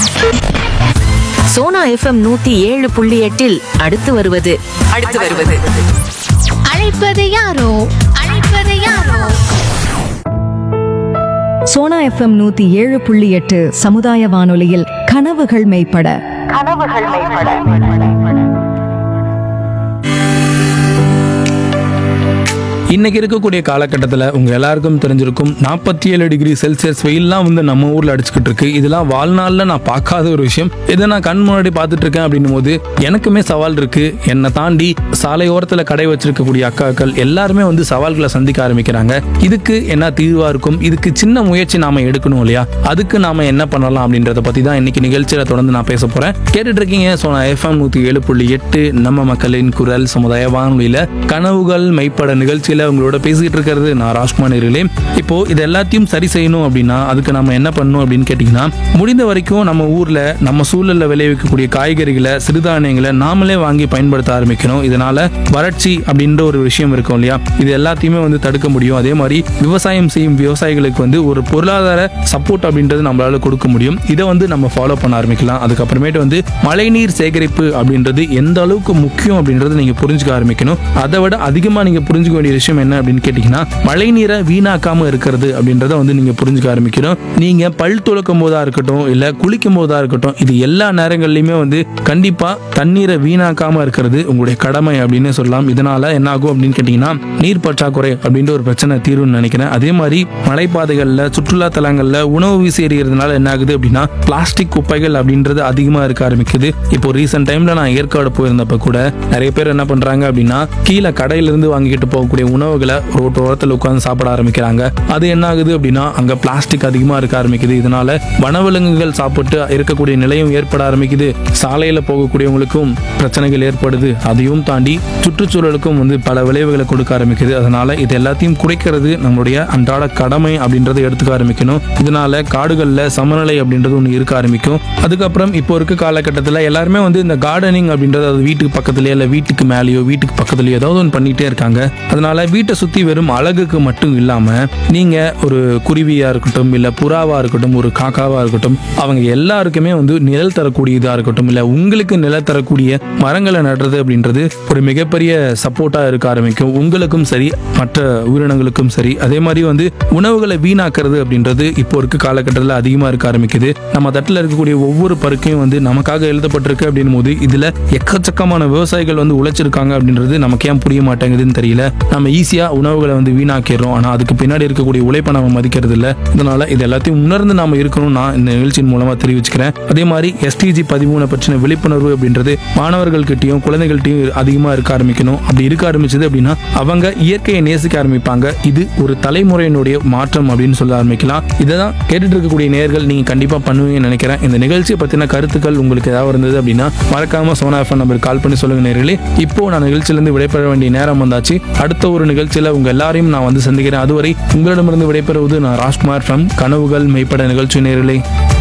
Sona FM நூத்தி ஏழு புள்ளி எட்டில் அடுத்து வருவது அடுத்து வருவது அழைப்பது யாரோ அழைப்பது யாரோ சோனா எஃப்எம் நூத்தி ஏழு புள்ளி எட்டு சமுதாய வானொலியில் கனவுகள் மெய்ப்பட இன்னைக்கு இருக்கக்கூடிய காலகட்டத்தில் உங்க எல்லாருக்கும் தெரிஞ்சிருக்கும் நாற்பத்தி ஏழு டிகிரி செல்சியஸ் வெயில்லாம் வந்து நம்ம ஊர்ல அடிச்சுக்கிட்டு இருக்கு இதெல்லாம் வாழ்நாளில் நான் பார்க்காத ஒரு விஷயம் இதை நான் கண் முன்னாடி பார்த்துட்டு இருக்கேன் அப்படின்னும் போது எனக்குமே சவால் இருக்கு என்னை தாண்டி சாலையோரத்தில் கடை வச்சிருக்கக்கூடிய அக்காக்கள் எல்லாருமே வந்து சவால்களை சந்திக்க ஆரம்பிக்கிறாங்க இதுக்கு என்ன தீர்வா இருக்கும் இதுக்கு சின்ன முயற்சி நாம எடுக்கணும் இல்லையா அதுக்கு நாம என்ன பண்ணலாம் அப்படின்றத பத்தி தான் இன்னைக்கு நிகழ்ச்சியில தொடர்ந்து நான் பேச போறேன் கேட்டுட்டு இருக்கீங்க ஸோ நான் எஃப்எம் நூத்தி ஏழு புள்ளி எட்டு நம்ம மக்களின் குரல் சமுதாய வானொலியில கனவுகள் மெய்ப்பட நிகழ்ச்சியில உங்களோட பேசிட்டு இருக்கிறது நான் ராஜ்குமார் நேரிலே இப்போ இது எல்லாத்தையும் சரி செய்யணும் அப்படின்னா அதுக்கு நம்ம என்ன பண்ணணும் அப்படின்னு கேட்டிங்கன்னா முடிந்த வரைக்கும் நம்ம ஊர்ல நம்ம சூழல்ல விளைவிக்கக்கூடிய காய்கறிகளை சிறுதானியங்களை நாமளே வாங்கி பயன்படுத்த ஆரம்பிக்கணும் இதனால வறட்சி அப்படின்ற ஒரு விஷயம் இருக்கும் இல்லையா இது எல்லாத்தையுமே வந்து தடுக்க முடியும் அதே மாதிரி விவசாயம் செய்யும் விவசாயிகளுக்கு வந்து ஒரு பொருளாதார சப்போர்ட் அப்படின்றது நம்மளால கொடுக்க முடியும் இதை வந்து நம்ம ஃபாலோ பண்ண ஆரம்பிக்கலாம் அதுக்கப்புறமேட்டு வந்து மழைநீர் சேகரிப்பு அப்படின்றது எந்த அளவுக்கு முக்கியம் அப்படின்றது நீங்க புரிஞ்சுக்க ஆரம்பிக்கணும் அதை விட அதிகமா நீங்க புரிஞ்சுக்க வேண்டிய விஷயம் என்ன அப்படின்னு கேட்டீங்கன்னா மழைநீரை வீணாக்காம இருக்கிறது அப்படின்றத வந்து நீங்க புரிஞ்சுக்க ஆரம்பிக்கணும் நீங்க பல் துளக்கும் போதா இருக்கட்டும் இல்ல குளிக்கும் போதா இருக்கட்டும் இது எல்லா நேரங்கள்லயுமே வந்து கண்டிப்பா தண்ணீரை வீணாக்காம இருக்கிறது உங்களுடைய கடமை அப்படின்னு சொல்லலாம் இதனால என்ன ஆகும் அப்படின்னு கேட்டீங்கன்னா நீர் பற்றாக்குறை அப்படின்ற ஒரு பிரச்சனை தீரும்னு நினைக்கிறேன் அதே மாதிரி மலைப்பாதைகள்ல சுற்றுலா தலங்கள்ல உணவு வீசி எறிகிறதுனால என்ன ஆகுது அப்படின்னா பிளாஸ்டிக் குப்பைகள் அப்படின்றது அதிகமா இருக்க ஆரம்பிக்குது இப்போ ரீசெண்ட் டைம்ல நான் ஏற்காடு போயிருந்தப்ப கூட நிறைய பேர் என்ன பண்றாங்க அப்படின்னா கீழே கடையில இருந்து வாங்கிட்டு போகக்கூடிய உணவுகளை ரோட்டு ஓரத்தில் உட்கார்ந்து சாப்பிட ஆரம்பிக்கிறாங்க அது என்ன ஆகுது அப்படின்னா அங்க பிளாஸ்டிக் அதிகமா இருக்க ஆரம்பிக்குது இதனால வனவிலங்குகள் சாப்பிட்டு இருக்கக்கூடிய நிலையும் ஏற்பட ஆரம்பிக்குது சாலையில போகக்கூடியவங்களுக்கும் பிரச்சனைகள் ஏற்படுது அதையும் தாண்டி சுற்றுச்சூழலுக்கும் வந்து பல விளைவுகளை கொடுக்க ஆரம்பிக்குது அதனால இது எல்லாத்தையும் குறைக்கிறது நம்மளுடைய அன்றாட கடமை அப்படின்றத எடுத்துக்க ஆரம்பிக்கணும் இதனால காடுகள்ல சமநிலை அப்படின்றது ஒன்று இருக்க ஆரம்பிக்கும் அதுக்கப்புறம் இப்போ இருக்க காலகட்டத்தில் எல்லாருமே வந்து இந்த கார்டனிங் அப்படின்றது அது வீட்டுக்கு பக்கத்துலயோ இல்லை வீட்டுக்கு மேலேயோ வீட்டுக்கு பக்கத்துலயோ ஏதாவது ஒன்று பண்ணிட்டே இருக்காங்க அதனால வீட்டை சுத்தி வெறும் அழகுக்கு மட்டும் இல்லாம நீங்க ஒரு குருவியா இருக்கட்டும் இல்ல புறாவா இருக்கட்டும் ஒரு காக்காவா இருக்கட்டும் அவங்க எல்லாருக்குமே வந்து நிழல் தரக்கூடியதா இருக்கட்டும் இல்ல உங்களுக்கு நிழல் தரக்கூடிய மரங்களை நடுறது அப்படின்றது ஒரு மிகப்பெரிய சப்போர்ட்டா இருக்க ஆரம்பிக்கும் உங்களுக்கும் சரி மற்ற உயிரினங்களுக்கும் சரி அதே மாதிரி வந்து உணவுகளை வீணாக்குறது அப்படின்றது இப்போ இருக்க காலகட்டத்தில் அதிகமா இருக்க ஆரம்பிக்குது நம்ம தட்டில் இருக்கக்கூடிய ஒவ்வொரு பருக்கையும் வந்து நமக்காக எழுதப்பட்டிருக்கு அப்படின்னும் போது இதுல எக்கச்சக்கமான விவசாயிகள் வந்து உழைச்சிருக்காங்க அப்படின்றது நமக்கு ஏன் புரிய மாட்டேங்குதுன்னு தெரியல நம்ம ஈஸியா உணவுகளை வந்து வீணாக்கிடுறோம் ஆனா அதுக்கு பின்னாடி இருக்கக்கூடிய உழைப்பை நம்ம மதிக்கிறது இல்ல இதனால இது எல்லாத்தையும் உணர்ந்து நாம இருக்கணும் நான் இந்த நிகழ்ச்சியின் மூலமா தெரிவிச்சுக்கிறேன் அதே மாதிரி எஸ்டிஜி பதிமூணு பற்றின விழிப்புணர்வு அப்படின்றது மாணவர்கள்கிட்டயும் குழந்தைகள்கிட்டயும் அதிகமா இருக்க ஆரம்பிக்கணும் அப்படி இருக்க ஆரம்பிச்சது அப்படின்னா அவங்க இயற்கையை நேசிக்க ஆரம்பிப்பாங்க இது ஒரு தலைமுறையினுடைய மாற்றம் அப்படின்னு சொல்ல ஆரம்பிக்கலாம் இதை தான் கேட்டுட்டு இருக்கக்கூடிய நேர்கள் நீங்க கண்டிப்பா பண்ணுவீங்கன்னு நினைக்கிறேன் இந்த நிகழ்ச்சியை பத்தின கருத்துக்கள் உங்களுக்கு ஏதாவது இருந்தது அப்படின்னா மறக்காம சோனா எஃப்எம் நம்பர் கால் பண்ணி சொல்லுங்க நேர்களே இப்போ நான் நிகழ்ச்சியிலிருந்து விடைபெற வேண்டிய நேரம் வந்தாச்சு அடுத்த ஒரு நிகழ்ச்சியில உங்க எல்லாரையும் நான் வந்து சந்திக்கிறேன் அதுவரை உங்களிடமிருந்து விடைபெறுவது நான் ராஜ்குமார் ஃப்ரம் கனவுகள் மெய்ப்பட நிகழ்ச்சி நேர்களே